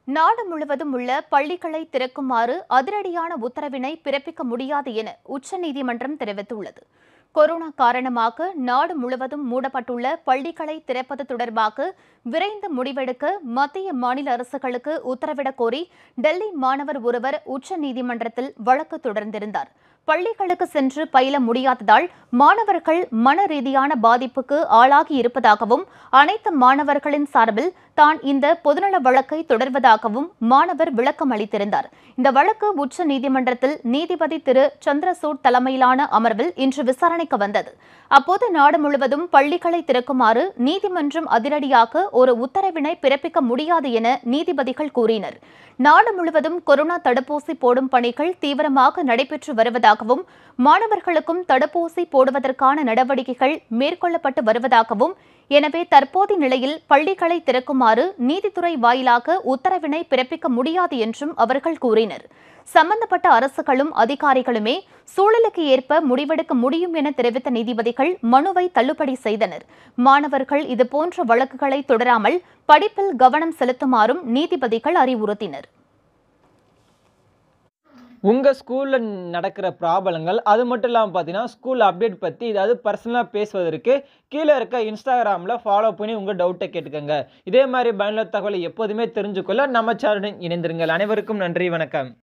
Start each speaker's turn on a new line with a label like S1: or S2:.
S1: நாடு முழுவதும் உள்ள பள்ளிகளை திறக்குமாறு அதிரடியான உத்தரவினை பிறப்பிக்க முடியாது என உச்சநீதிமன்றம் தெரிவித்துள்ளது கொரோனா காரணமாக நாடு முழுவதும் மூடப்பட்டுள்ள பள்ளிகளை திறப்பது தொடர்பாக விரைந்து முடிவெடுக்க மத்திய மாநில அரசுகளுக்கு உத்தரவிடக் கோரி டெல்லி மாணவர் ஒருவர் உச்சநீதிமன்றத்தில் வழக்கு தொடர்ந்திருந்தார் பள்ளிகளுக்கு சென்று பயில முடியாததால் மாணவர்கள் மன ரீதியான பாதிப்புக்கு ஆளாகி இருப்பதாகவும் அனைத்து மாணவர்களின் சார்பில் தான் இந்த பொதுநல வழக்கை தொடர்வதாகவும் மாணவர் விளக்கம் அளித்திருந்தார் இந்த வழக்கு உச்ச நீதிமன்றத்தில் நீதிபதி திரு சந்திரசூட் தலைமையிலான அமர்வில் இன்று விசாரணைக்கு வந்தது அப்போது நாடு முழுவதும் பள்ளிகளை திறக்குமாறு நீதிமன்றம் அதிரடியாக ஒரு உத்தரவினை பிறப்பிக்க முடியாது என நீதிபதிகள் கூறினர் நாடு முழுவதும் கொரோனா தடுப்பூசி போடும் பணிகள் தீவிரமாக நடைபெற்று வருவதாகவும் மாணவர்களுக்கும் தடுப்பூசி போடுவதற்கான நடவடிக்கைகள் மேற்கொள்ளப்பட்டு வருவதாகவும் எனவே தற்போதைய நிலையில் பள்ளிகளை திறக்குமாறு நீதித்துறை வாயிலாக உத்தரவினை பிறப்பிக்க முடியாது என்றும் அவர்கள் கூறினர் சம்பந்தப்பட்ட அரசுகளும் அதிகாரிகளுமே சூழலுக்கு ஏற்ப முடிவெடுக்க முடியும் என தெரிவித்த நீதிபதிகள் மனுவை தள்ளுபடி செய்தனர் மாணவர்கள் இதுபோன்ற வழக்குகளை தொடராமல் படிப்பில் கவனம் செலுத்துமாறும் நீதிபதிகள் அறிவுறுத்தினர்
S2: உங்கள் ஸ்கூலில் நடக்கிற ப்ராப்ளங்கள் அது மட்டும் இல்லாமல் பார்த்தீங்கன்னா ஸ்கூல் அப்டேட் பற்றி ஏதாவது பர்சனலாக பேசுவதற்கு கீழே இருக்க இன்ஸ்டாகிராமில் ஃபாலோ பண்ணி உங்கள் டவுட்டை கேட்டுக்கோங்க இதே மாதிரி பயனுள்ள தகவலை எப்போதுமே தெரிஞ்சுக்கொள்ள நம்ம சேனலுடன் இணைந்திருங்கள் அனைவருக்கும் நன்றி வணக்கம்